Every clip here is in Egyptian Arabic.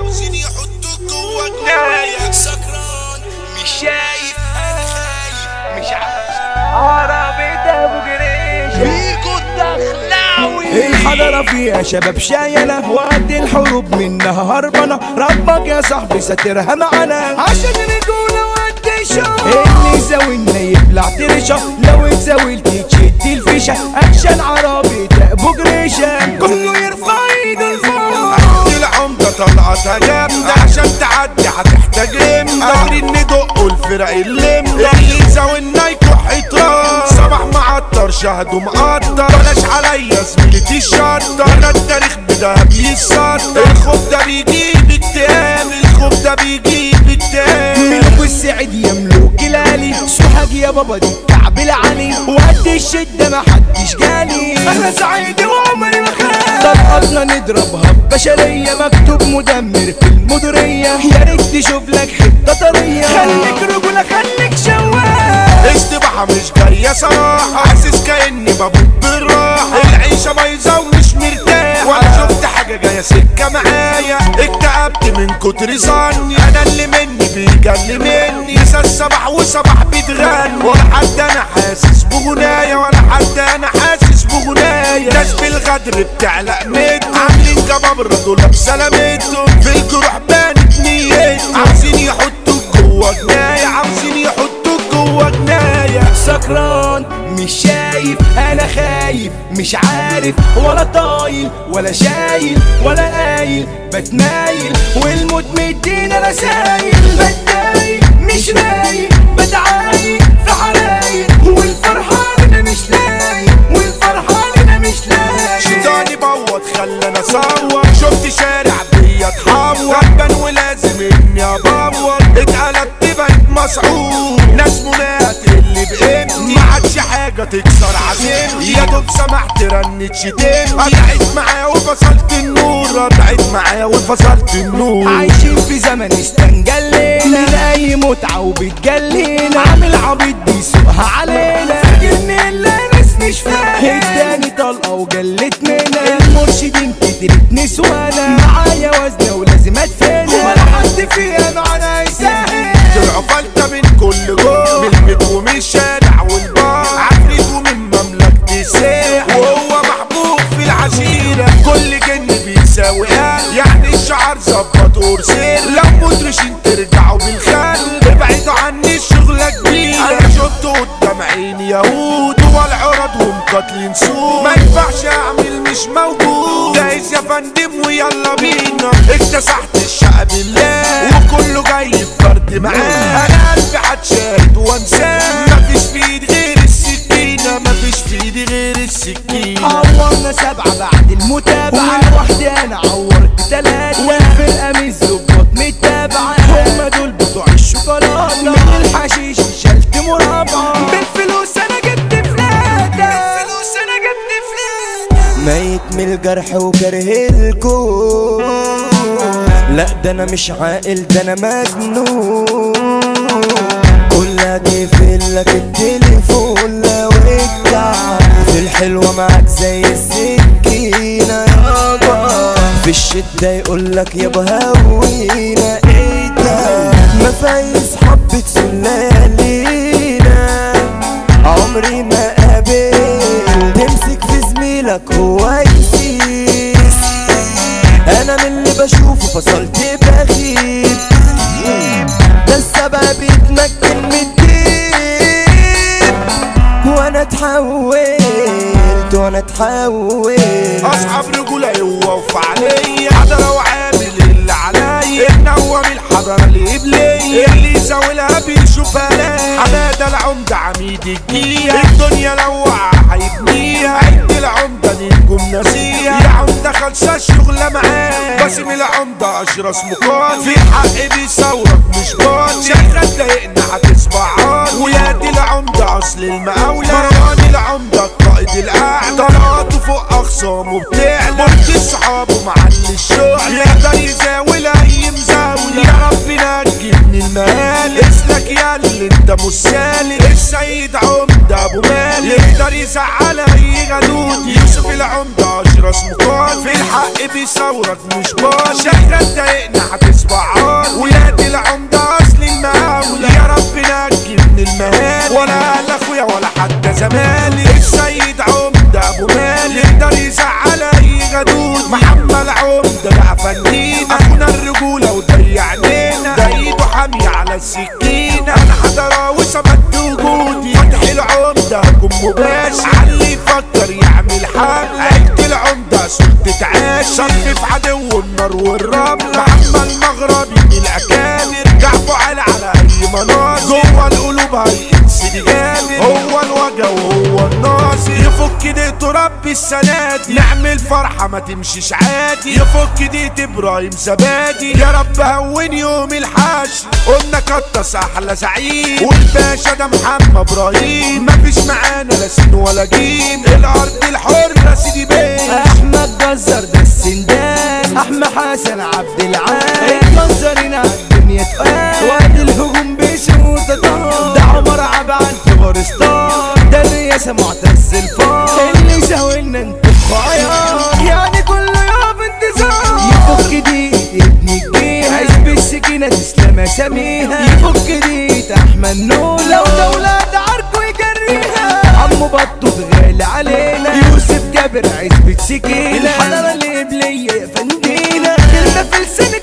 عاوزين يحطوك جوا جناية سكران مش شايف انا خايف مش عارف عربي ابو جريش بيكو الدخلاوي الحضرة فيها شباب شايلة وقد الحروب منها هربانة ربك يا صاحبي ساترها معانا عشان رجولة وقد شو اللي زاوينا يبلع ترشة لو اتزاولت تشد الفيشة أكشن عربي تأبو جريشة كله يرفع ايده لفوق العمدة طلعتها جامدة عشان تعدي هتحتاج رمدة قادرين ندقوا الفرق اللمدة الليزة والنايك وحيطان صباح معطر شهده مقدر بلاش عليا زميلتي الشطة انا التاريخ بدهب يسطر الخوف ده بيجيب اكتئاب الخوف ده بيجيب اكتئاب ملوك السعد يا ملوك الالي سوحك يا بابا دي الكعب العالي وقد الشدة ما حدش جالي انا سعيد وعمري ما خاف طلقاتنا نضربها ببشرية مكتوب مدمر في المديرية يا ريت تشوف لك حتة طرية خليك رجولة خليك شواف استباحة مش جاية صراحة حاسس كأني بموت بالراحة العيشة بايظة ومش مرتاح ولا شفت حاجة جاية سكة معايا اكتئبت من كتر ظني انا اللي مني بيجلي مني نسى الصباح وصباح بيتغني ولا حد انا حاسس بغناية ولا حد انا حاسس بغناية ناس بالغدر بتعلق ميتهم عاملين جبابرة دول بسلامتهم في الجروح بانت نيتهم عاوزين يحطوك جوا جناية عاوزين يحطوك جوا جناية سكران مش شايف انا خايف مش عارف ولا طايل ولا شايل ولا قايل بتنايل والموت مدينا رسايل بتضايق مش رايق بتعايق في حرايق والفرحان انا مش لايق والفرحان انا مش لايق شيطاني بوط خلاني اصور شفت شارع بيا اتحور غلبان ولازم اني ابور اتقلبت بقيت مسعود ناس منات اللي بقيمتي ما عادش حاجه تكسر عزيمتي يا دوب سمحت رنت شتمتي قطعت معايا وفصلت النور قطعت معايا وفصلت النور عايشين في زمن استنجلينا من اي متعة وبتجلينا عامل عبيط بيسوقها علينا فاكرني اللي ناس مش فاهم اداني طلقة وجلت منا المرشدين كترت نسوانا معايا وزنة ولازم ادفنها ولا حد فيها معانا يساهم طلعوا فلتة من كل جول من البيت ومن الشارع والبار عفريت ومن مملكة الساح وهو محبوب في العشيرة كل جن بيساوي قلب يعني الشعر ظبط ورسير لو مدرشين ترجعوا بالخل ابعدوا عني الشغلة كبيرة انا شفت قدام عيني يهود والعرض ومقاتلين سود ما ينفعش اعمل مش موجود جايز يا فندم ويلا بينا اكتسحت الشقة بالله وكله جاي بفرد معاه انا قلبي هتشاهد وانساه مفيش في ايدي غير السكينة مفيش في ايدي غير السكينة عورنا سبعة بعد المتابعة والوحدة انا عورت تلاتة والفرقة مش ظباط متابعة هما دول بتوع الشوكولاتة من الحشيش شلت مربعة بالفلوس انا جبت فلاتة بالفلوس انا جبت فلاتة ميت من الجرح وكره الكون لا ده انا مش عاقل ده انا مجنون كلها تقفل لك التليفون لو اتعب في الحلوة معاك زي السكينة يابا في الشدة يقول لك يابا هوينا ايه ده مفايز حبة سلالينا عمري ما قابل تمسك في زميلك هو يسيس انا من اللي بشوفه فصلت بخيب ده السبع بيتمكن من الدين وانا اتحولت وانا اتحولت اصحاب رجولة يوقف عليا حضرة وعامل اللي عليا النوم الحضرة اللي قبليا اللي يزاولها بيشوفها لا حمادة العمدة عميد الجيل الدنيا لو وقع هيبنيها عد العمدة نجوم ناسيها يا عمدة خلصة الشغلة معاه باسم العمدة اشرس مقال في الحق بيصورك مش بال شغال ضايقنا هتصبح عال ويا دي العمدة اصل المقاولة مروان العمدة القائد الاعلى طلعاته فوق اخصامه بتعلى برج الصحاب ومعلي الشغل يقدر يزاول اي مزاولة يا رب نجي من المال اسلك يا اللي انت مش سالك السيد عمدة ابو مالك يقدر يزعل اي غدود يوسف العمدة اشرس مقال في الحق بيصورك مش بال شكلك ضايقنا هتسمع عار ولاد العمدة اصل المقاولة يا رب نجي من المهالك ولا اهل اخويا ولا حتى زمالك السيد عمدة ابو مالك يقدر يزعل اي غدود محمد عمدة بقى فنينا اخونا الرجولة وضيع علينا ده ايده حامية على السكينة انا حضراوي سمت وجودي فتح العمدة هجوم مباشر علي يفكر يعمل حملة عيلة العمدة سلطة عاش صف عدو النار والرملة محمد المغربي من الاكابر جعفو على على اي مناظر جوه القلوب هيقنس دي جامد هو الوجه وهو الناصر يفك دقته ربي السنة دي نعمل فرحة ما تمشيش عادي يفك دقت ابراهيم زبادي يا رب هون يوم الحشر قلنا كتس احلى زعيم والباشا ده محمد ابراهيم مفيش معانا لا سين ولا جيم الارض الحرة سيدي بيه احمد جزر ده السندان احمد حسن عبد العال منظرنا الدنيا تقال وقت الهجوم بيشوط طار ده عمر عبعان كبر ستار ده الرئاسة معتز الفار اللي شاولنا انتوا خيار يعني كل يوم انتظار يفك دي ابن الجيل عزب السكينة تسلم اساميها يفك دي احمد نور لو دولة عركو يجريها عمو بطوط غالي علينا يوسف جابر عزبة سكينة الحضارة القبلية يا فندينا كلمة في لسانك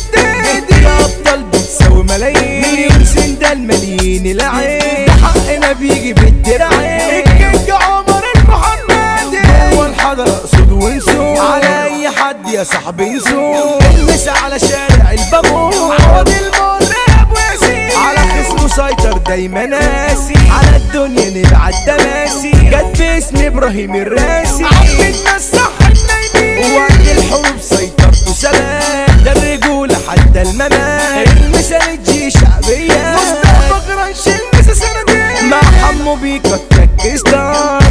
تردد يا أبطال بتساوي ملايين مليون سندال مليين العين ده حقنا بيجي بالدراعين الكينج عمر المحمدي هو الحضرة اقصد ونسوق على أي حد يا صاحبي نسوق المس على شارع البابور عوض المراب وياسين على خصمه سيطر دايما ناسي على الدنيا نبعت تماسي جت باسم ابراهيم الراسي عمتنا الصح النايمين وقت الحروب سيطرته سلام ده الرجولة حتى الممات المثال الجي شعبية مصطفى جرانش المسا سندين مع حمو بيكا التك ستار